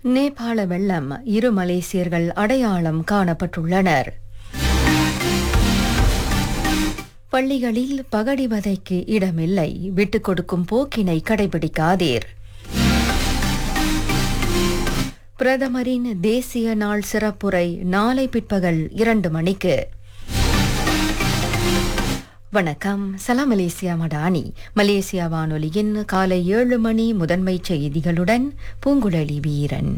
நேபாள வெள்ளம் இரு மலேசியர்கள் அடையாளம் காணப்பட்டுள்ளனர் பள்ளிகளில் பகடிவதைக்கு இடமில்லை விட்டுக் கொடுக்கும் போக்கினை கடைபிடிக்காதீர் பிரதமரின் தேசிய நாள் சிறப்புரை நாளை பிற்பகல் இரண்டு மணிக்கு வணக்கம் சலாம் மலேசியா மடானி மலேசியா வானொலியின் காலை ஏழு மணி முதன்மை செய்திகளுடன் பூங்குழலி வீரன்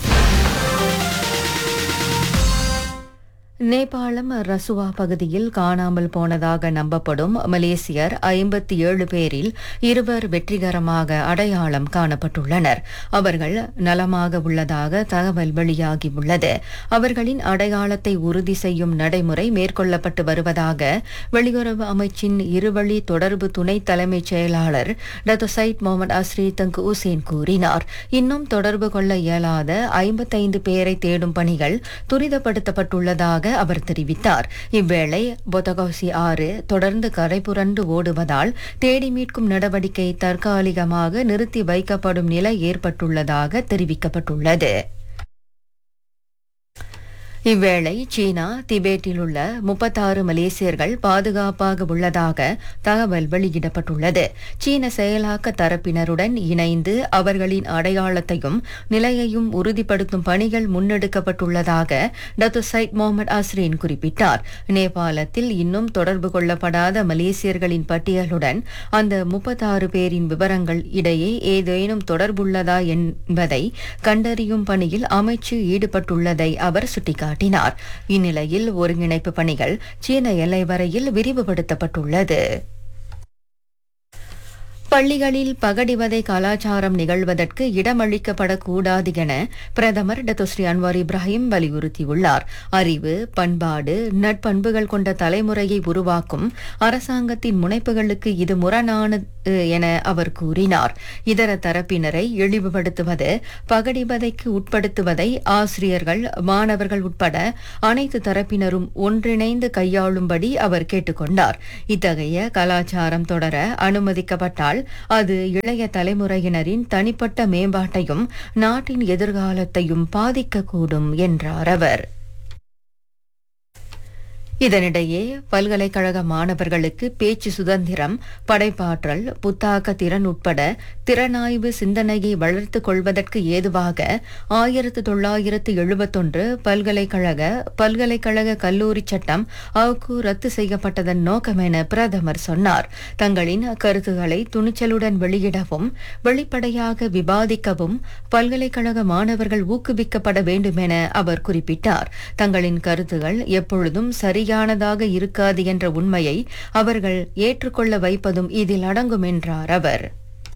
நேபாளம் ரசுவா பகுதியில் காணாமல் போனதாக நம்பப்படும் மலேசியர் ஐம்பத்தி ஏழு பேரில் இருவர் வெற்றிகரமாக அடையாளம் காணப்பட்டுள்ளனர் அவர்கள் நலமாக உள்ளதாக தகவல் வெளியாகியுள்ளது அவர்களின் அடையாளத்தை உறுதி செய்யும் நடைமுறை மேற்கொள்ளப்பட்டு வருவதாக வெளியுறவு அமைச்சின் இருவழி தொடர்பு துணை தலைமைச் செயலாளர் டத்து சயிட் முகமது அஸ்ரி தங்கு உசேன் கூறினார் இன்னும் தொடர்பு கொள்ள இயலாத ஐம்பத்தைந்து பேரை தேடும் பணிகள் துரிதப்படுத்தப்பட்டுள்ளதாக அவர் தெரிவித்தார் இவ்வேளை பொதகோசி ஆறு தொடர்ந்து கரைபுரண்டு ஓடுவதால் தேடி மீட்கும் நடவடிக்கை தற்காலிகமாக நிறுத்தி வைக்கப்படும் நிலை ஏற்பட்டுள்ளதாக தெரிவிக்கப்பட்டுள்ளது இவ்வேளை சீனா திபேட்டில் உள்ள முப்பத்தாறு மலேசியர்கள் பாதுகாப்பாக உள்ளதாக தகவல் வெளியிடப்பட்டுள்ளது சீன செயலாக்க தரப்பினருடன் இணைந்து அவர்களின் அடையாளத்தையும் நிலையையும் உறுதிப்படுத்தும் பணிகள் முன்னெடுக்கப்பட்டுள்ளதாக டத்து சைட் முகமது அஸ்ரீன் குறிப்பிட்டார் நேபாளத்தில் இன்னும் தொடர்பு கொள்ளப்படாத மலேசியர்களின் பட்டியலுடன் அந்த முப்பத்தாறு பேரின் விவரங்கள் இடையே ஏதேனும் தொடர்புள்ளதா என்பதை கண்டறியும் பணியில் அமைச்சு ஈடுபட்டுள்ளதை அவர் சுட்டிக்காட்டினார் காட்டினார் இந்நிலையில் ஒருங்கிணைப்பு பணிகள் சீன எல்லை வரையில் விரிவுபடுத்தப்பட்டுள்ளது பள்ளிகளில் பகடிவதை கலாச்சாரம் நிகழ்வதற்கு இடமளிக்கப்படக்கூடாது என பிரதமர் டத்துஸ்ரீ அன்வார் இப்ராஹிம் வலியுறுத்தியுள்ளார் அறிவு பண்பாடு நட்பண்புகள் கொண்ட தலைமுறையை உருவாக்கும் அரசாங்கத்தின் முனைப்புகளுக்கு இது முரணானது என அவர் கூறினார் இதர தரப்பினரை இழிவுபடுத்துவது பகடிவதைக்கு உட்படுத்துவதை ஆசிரியர்கள் மாணவர்கள் உட்பட அனைத்து தரப்பினரும் ஒன்றிணைந்து கையாளும்படி அவர் கேட்டுக்கொண்டார் இத்தகைய கலாச்சாரம் தொடர அனுமதிக்கப்பட்டால் அது இளைய தலைமுறையினரின் தனிப்பட்ட மேம்பாட்டையும் நாட்டின் எதிர்காலத்தையும் பாதிக்கக்கூடும் என்றார் அவர் இதனிடையே பல்கலைக்கழக மாணவர்களுக்கு பேச்சு சுதந்திரம் படைப்பாற்றல் புத்தாக்க திறன் உட்பட திறனாய்வு சிந்தனையை வளர்த்துக் கொள்வதற்கு ஏதுவாக ஆயிரத்து தொள்ளாயிரத்து எழுபத்தொன்று பல்கலைக்கழக பல்கலைக்கழக கல்லூரி சட்டம் அவுக்கு ரத்து செய்யப்பட்டதன் நோக்கம் என பிரதமர் சொன்னார் தங்களின் கருத்துக்களை துணிச்சலுடன் வெளியிடவும் வெளிப்படையாக விவாதிக்கவும் பல்கலைக்கழக மாணவர்கள் ஊக்குவிக்கப்பட வேண்டும் என அவர் குறிப்பிட்டார் தங்களின் கருத்துகள் எப்பொழுதும் சரி சரியானதாக இருக்காது என்ற உண்மையை அவர்கள் ஏற்றுக்கொள்ள வைப்பதும் இதில் அடங்கும் என்றார் அவர்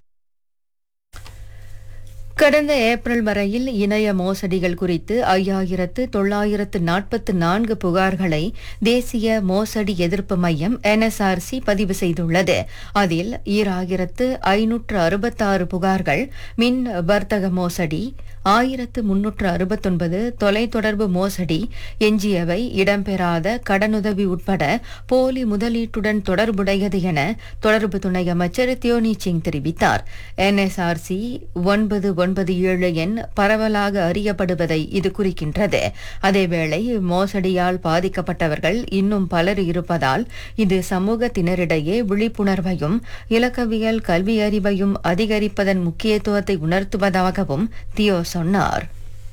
கடந்த ஏப்ரல் வரையில் இணைய மோசடிகள் குறித்து ஐயாயிரத்து தொள்ளாயிரத்து நாற்பத்து நான்கு புகார்களை தேசிய மோசடி எதிர்ப்பு மையம் என்எஸ்ஆர்சி பதிவு செய்துள்ளது அதில் ஈராயிரத்து ஐநூற்று அறுபத்தாறு புகார்கள் மின் வர்த்தக மோசடி ஆயிரத்து முன்னூற்று அறுபத்தொன்பது தொலைத்தொடர்பு மோசடி எஞ்சியவை இடம்பெறாத கடனுதவி உட்பட போலி முதலீட்டுடன் தொடர்புடையது என தொடர்பு துணை அமைச்சர் தியோனி சிங் தெரிவித்தார் என்எஸ்ஆர்சி ஒன்பது ஒன்பது ஏழு எண் பரவலாக அறியப்படுவதை இது குறிக்கின்றது அதேவேளை மோசடியால் பாதிக்கப்பட்டவர்கள் இன்னும் பலர் இருப்பதால் இது சமூகத்தினரிடையே விழிப்புணர்வையும் இலக்கவியல் கல்வி அறிவையும் அதிகரிப்பதன் முக்கியத்துவத்தை உணர்த்துவதாகவும் தியோ சொன்னார்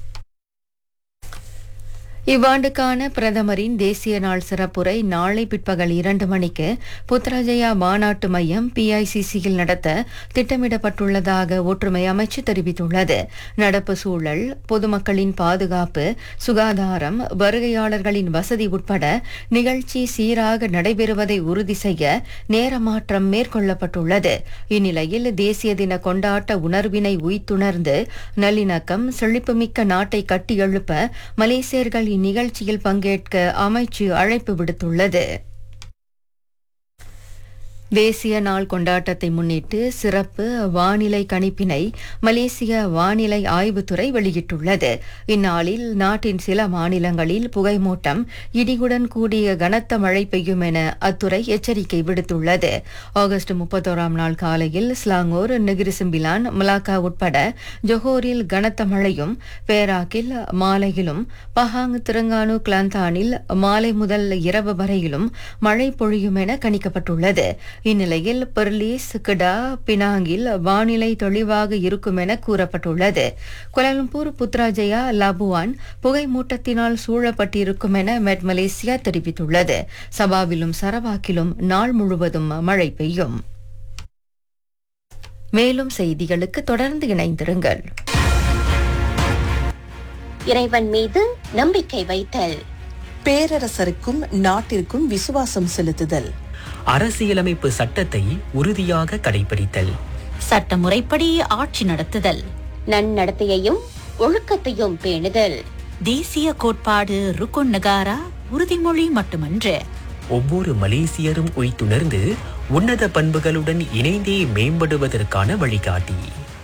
இவ்வாண்டுக்கான பிரதமரின் தேசிய நாள் சிறப்புரை நாளை பிற்பகல் இரண்டு மணிக்கு புத்ராஜயா மாநாட்டு மையம் பிஐசிசியில் நடத்த திட்டமிடப்பட்டுள்ளதாக ஒற்றுமை அமைச்சு தெரிவித்துள்ளது நடப்பு சூழல் பொதுமக்களின் பாதுகாப்பு சுகாதாரம் வருகையாளர்களின் வசதி உட்பட நிகழ்ச்சி சீராக நடைபெறுவதை உறுதி செய்ய நேரமாற்றம் மேற்கொள்ளப்பட்டுள்ளது இந்நிலையில் தேசிய தின கொண்டாட்ட உணர்வினை உய்த்துணர்ந்து நல்லிணக்கம் செழிப்புமிக்க நாட்டை கட்டியெழுப்ப மலேசியர்கள் இந்நிகழ்ச்சியில் பங்கேற்க அமைச்சு அழைப்பு விடுத்துள்ளது தேசிய நாள் கொண்டாட்டத்தை முன்னிட்டு சிறப்பு வானிலை கணிப்பினை மலேசிய வானிலை ஆய்வுத்துறை வெளியிட்டுள்ளது இந்நாளில் நாட்டின் சில மாநிலங்களில் புகைமூட்டம் இடியுடன் கூடிய கனத்த மழை பெய்யும் என அத்துறை எச்சரிக்கை விடுத்துள்ளது ஆகஸ்ட் முப்பத்தோராம் நாள் காலையில் ஸ்லாங்கூர் நெகிரிசிம்பிலான் மலாக்கா உட்பட ஜொஹோரில் கனத்த மழையும் பேராக்கில் மாலையிலும் பஹாங் திருங்கானு கிளாந்தானில் மாலை முதல் இரவு வரையிலும் மழை பொழியும் என கணிக்கப்பட்டுள்ளது இந்நிலையில் பெர்லீஸ் கிடா பினாங்கில் வானிலை தெளிவாக இருக்கும் என கூறப்பட்டுள்ளது கோலாலம்பூர் புத்ராஜயா லபுவான் புகை மூட்டத்தினால் சூழப்பட்டிருக்கும் என மெட் மலேசியா தெரிவித்துள்ளது சபாவிலும் சரவாக்கிலும் நாள் முழுவதும் மழை பெய்யும் மேலும் செய்திகளுக்கு தொடர்ந்து இணைந்திருங்கள் இறைவன் மீது நம்பிக்கை வைத்தல் பேரரசருக்கும் நாட்டிற்கும் விசுவாசம் செலுத்துதல் அரசியலமைப்பு சட்டத்தை உறுதியாக கடைபிடித்தல் சட்டமுறைப்படி ஆட்சி நடத்துதல் நன்னடத்தையையும் ஒழுக்கத்தையும் பேணுதல் தேசிய கோட்பாடு ருக்குன் நகாரா உறுதிமொழி மட்டுமன்று ஒவ்வொரு மலேசியரும் உய்த்துணர்ந்து உன்னத பண்புகளுடன் இணைந்தே மேம்படுவதற்கான வழிகாட்டி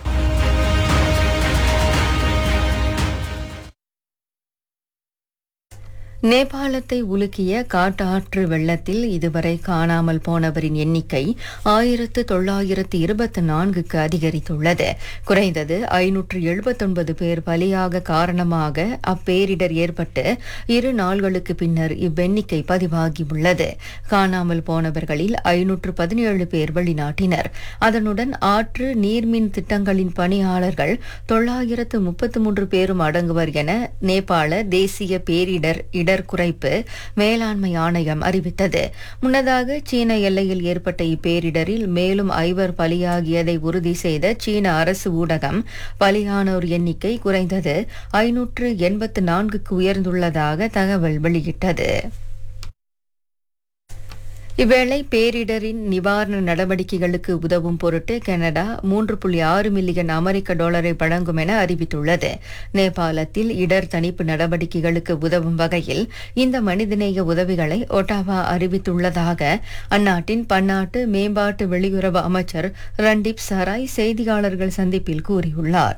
நேபாளத்தை உலுக்கிய காட்டாற்று வெள்ளத்தில் இதுவரை காணாமல் போனவரின் எண்ணிக்கை ஆயிரத்து தொள்ளாயிரத்து இருபத்தி நான்குக்கு அதிகரித்துள்ளது குறைந்தது ஐநூற்று எழுபத்தொன்பது பேர் பலியாக காரணமாக அப்பேரிடர் ஏற்பட்டு இரு நாள்களுக்கு பின்னர் இவ்வெண்ணிக்கை பதிவாகியுள்ளது காணாமல் போனவர்களில் ஐநூற்று பதினேழு பேர் வெளிநாட்டினர் அதனுடன் ஆற்று நீர்மின் திட்டங்களின் பணியாளர்கள் தொள்ளாயிரத்து முப்பத்து மூன்று பேரும் அடங்குவர் என நேபாள தேசிய பேரிடர் இடர் குறைப்பு மேலாண்மை ஆணையம் அறிவித்தது முன்னதாக சீன எல்லையில் ஏற்பட்ட இப்பேரிடரில் மேலும் ஐவர் பலியாகியதை உறுதி செய்த சீன அரசு ஊடகம் பலியானோர் எண்ணிக்கை குறைந்தது ஐநூற்று எண்பத்து நான்குக்கு உயர்ந்துள்ளதாக தகவல் வெளியிட்டது இவ்வேளை பேரிடரின் நிவாரண நடவடிக்கைகளுக்கு உதவும் பொருட்டு கனடா மூன்று புள்ளி ஆறு மில்லியன் அமெரிக்க டாலரை வழங்கும் என அறிவித்துள்ளது நேபாளத்தில் இடர் தணிப்பு நடவடிக்கைகளுக்கு உதவும் வகையில் இந்த மனிதநேய உதவிகளை ஒட்டாவா அறிவித்துள்ளதாக அந்நாட்டின் பன்னாட்டு மேம்பாட்டு வெளியுறவு அமைச்சர் ரண்டீப் சராய் செய்தியாளர்கள் சந்திப்பில் கூறியுள்ளார்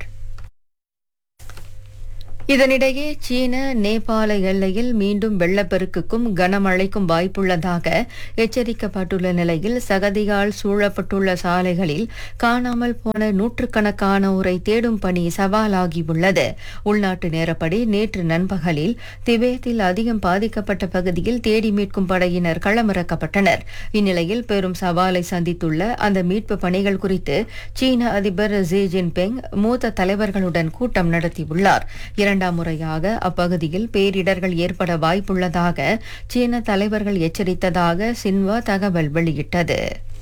இதனிடையே சீன நேபாள எல்லையில் மீண்டும் வெள்ளப்பெருக்குக்கும் கனமழைக்கும் வாய்ப்புள்ளதாக எச்சரிக்கப்பட்டுள்ள நிலையில் சகதியால் சூழப்பட்டுள்ள சாலைகளில் காணாமல் போன நூற்றுக்கணக்கானோரை தேடும் பணி சவாலாகியுள்ளது உள்நாட்டு நேரப்படி நேற்று நண்பகலில் திபேத்தில் அதிகம் பாதிக்கப்பட்ட பகுதியில் தேடி மீட்கும் படையினர் களமிறக்கப்பட்டனர் இந்நிலையில் பெரும் சவாலை சந்தித்துள்ள அந்த மீட்பு பணிகள் குறித்து சீன அதிபர் ஜி ஜின்பிங் மூத்த தலைவர்களுடன் கூட்டம் நடத்தியுள்ளார் இரண்டாம் முறையாக அப்பகுதியில் பேரிடர்கள் ஏற்பட வாய்ப்புள்ளதாக சீன தலைவர்கள் எச்சரித்ததாக சின்வா தகவல் வெளியிட்டது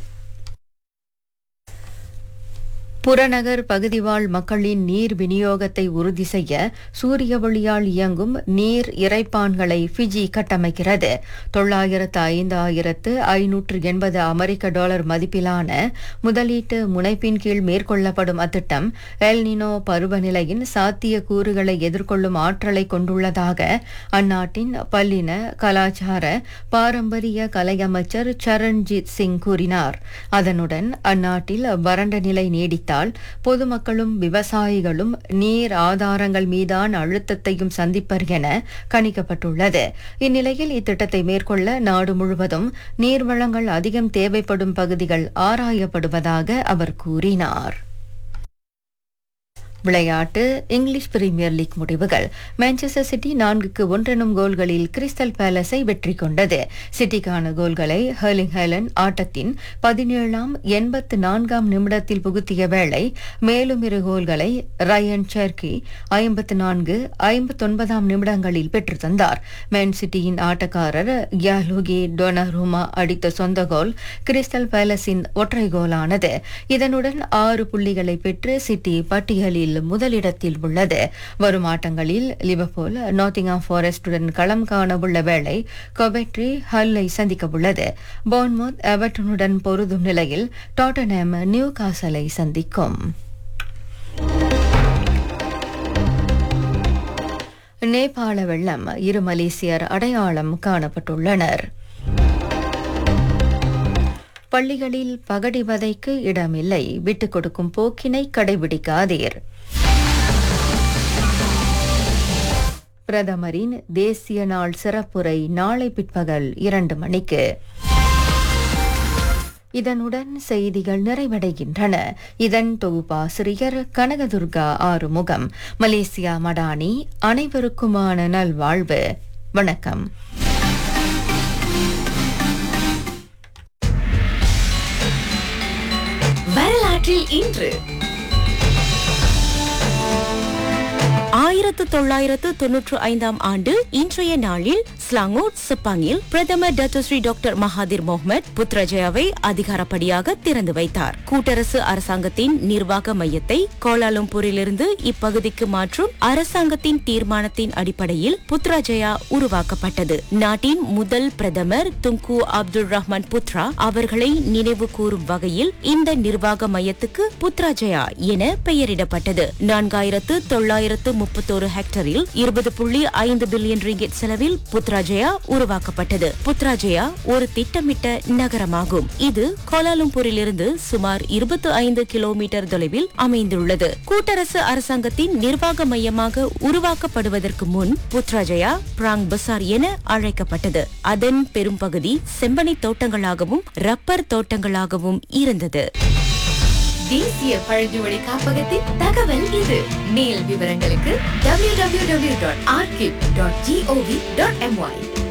புறநகர் பகுதிவாழ் மக்களின் நீர் விநியோகத்தை உறுதி செய்ய சூரிய ஒளியால் இயங்கும் நீர் இறைப்பான்களை ஃபிஜி கட்டமைக்கிறது தொள்ளாயிரத்து ஐந்தாயிரத்து ஐநூற்று எண்பது அமெரிக்க டாலர் மதிப்பிலான முதலீட்டு முனைப்பின் கீழ் மேற்கொள்ளப்படும் அத்திட்டம் எல்னினோ பருவநிலையின் சாத்திய கூறுகளை எதிர்கொள்ளும் ஆற்றலை கொண்டுள்ளதாக அந்நாட்டின் பல்லின கலாச்சார பாரம்பரிய கலையமைச்சர் சரண்ஜித் சிங் கூறினார் அதனுடன் அந்நாட்டில் வறண்ட நிலை நீடித்தால் பொதுமக்களும் விவசாயிகளும் நீர் ஆதாரங்கள் மீதான அழுத்தத்தையும் சந்திப்பர் என கணிக்கப்பட்டுள்ளது இந்நிலையில் இத்திட்டத்தை மேற்கொள்ள நாடு முழுவதும் நீர்வளங்கள் அதிகம் தேவைப்படும் பகுதிகள் ஆராயப்படுவதாக அவர் கூறினார் விளையாட்டு இங்கிலீஷ் பிரீமியர் லீக் முடிவுகள் மான்செஸ்டர் சிட்டி நான்குக்கு ஒன்றெனும் கோல்களில் கிறிஸ்டல் பேலஸை வெற்றி கொண்டது சிட்டிக்கான கோல்களை ஹர்லிங் ஹைலன் ஆட்டத்தின் பதினேழாம் எண்பத்து நான்காம் நிமிடத்தில் புகுத்திய வேளை மேலும் இரு கோல்களை ரயன் செர்கி ஐம்பத்து நான்கு ஐம்பத்தொன்பதாம் நிமிடங்களில் பெற்று தந்தார் மேன் சிட்டியின் ஆட்டக்காரர் கியாலுகி டொனருமா அடித்த சொந்த கோல் கிறிஸ்டல் பேலஸின் ஒற்றை கோலானது இதனுடன் ஆறு புள்ளிகளை பெற்று சிட்டி பட்டியலில் முதலிடத்தில் உள்ளது வரும் ஆட்டங்களில் லிவர்பூல் நாட்டிங்ஹாம் ஃபாரஸ்டுடன் களம் காண உள்ள வேளை கொபெட்ரி ஹல்லை சந்திக்க உள்ளது போர்ன்மவுத் எவர்டனுடன் பொருதும் நிலையில் டாட்டன்ஹாம் நியூ காசலை சந்திக்கும் நேபாள வெள்ளம் இரு மலேசியர் அடையாளம் காணப்பட்டுள்ளனர் பள்ளிகளில் பகடிவதைக்கு இடமில்லை விட்டுக் கொடுக்கும் போக்கினை கடைபிடிக்காதீர் பிரதமரின் தேசிய நாள் சிறப்புரை நாளை பிற்பகல் இரண்டு மணிக்கு இதனுடன் செய்திகள் நிறைவடைகின்றன இதன் தொகுப்பாசிரியர் கனகதுர்கா ஆறுமுகம் மலேசியா மடானி அனைவருக்குமான நல்வாழ்வு வணக்கம் வரலாற்றில் இன்று ஆயிரத்து தொள்ளாயிரத்து தொன்னூற்று ஐந்தாம் ஆண்டு இன்றைய நாளில் ஸ்லாங்கோட் சிப்பாங்கில் பிரதமர் டத்தோஸ்ரீ டாக்டர் மகாதிர் முகமது புத்ரஜயாவை அதிகாரப்படியாக திறந்து வைத்தார் கூட்டரசு அரசாங்கத்தின் நிர்வாக மையத்தை கோலாலம்பூரிலிருந்து இப்பகுதிக்கு மாற்றும் அரசாங்கத்தின் தீர்மானத்தின் அடிப்படையில் புத்ராஜயா உருவாக்கப்பட்டது நாட்டின் முதல் பிரதமர் துங்கு அப்துல் ரஹ்மான் புத்ரா அவர்களை நினைவு கூறும் வகையில் இந்த நிர்வாக மையத்துக்கு புத்ராஜயா என பெயரிடப்பட்டது நான்காயிரத்து தொள்ளாயிரத்து முப்பத்தோரு ஹெக்டரில் இருபது புள்ளி ஐந்து பில்லியன் ரிங்கெட் செலவில் புத்ராஜயா உருவாக்கப்பட்டது புத்ராஜயா ஒரு திட்டமிட்ட நகரமாகும் இது கோலாலம்பூரிலிருந்து சுமார் இருபத்தி ஐந்து கிலோமீட்டர் தொலைவில் அமைந்துள்ளது கூட்டரசு அரசாங்கத்தின் நிர்வாக மையமாக உருவாக்கப்படுவதற்கு முன் புத்ராஜயா பிராங் பசார் என அழைக்கப்பட்டது அதன் பெரும்பகுதி செம்பனை தோட்டங்களாகவும் ரப்பர் தோட்டங்களாகவும் இருந்தது தேசிய பழங்குடி காப்பகத்தின் தகவல் இது மேல் விவரங்களுக்கு www.archive.gov.my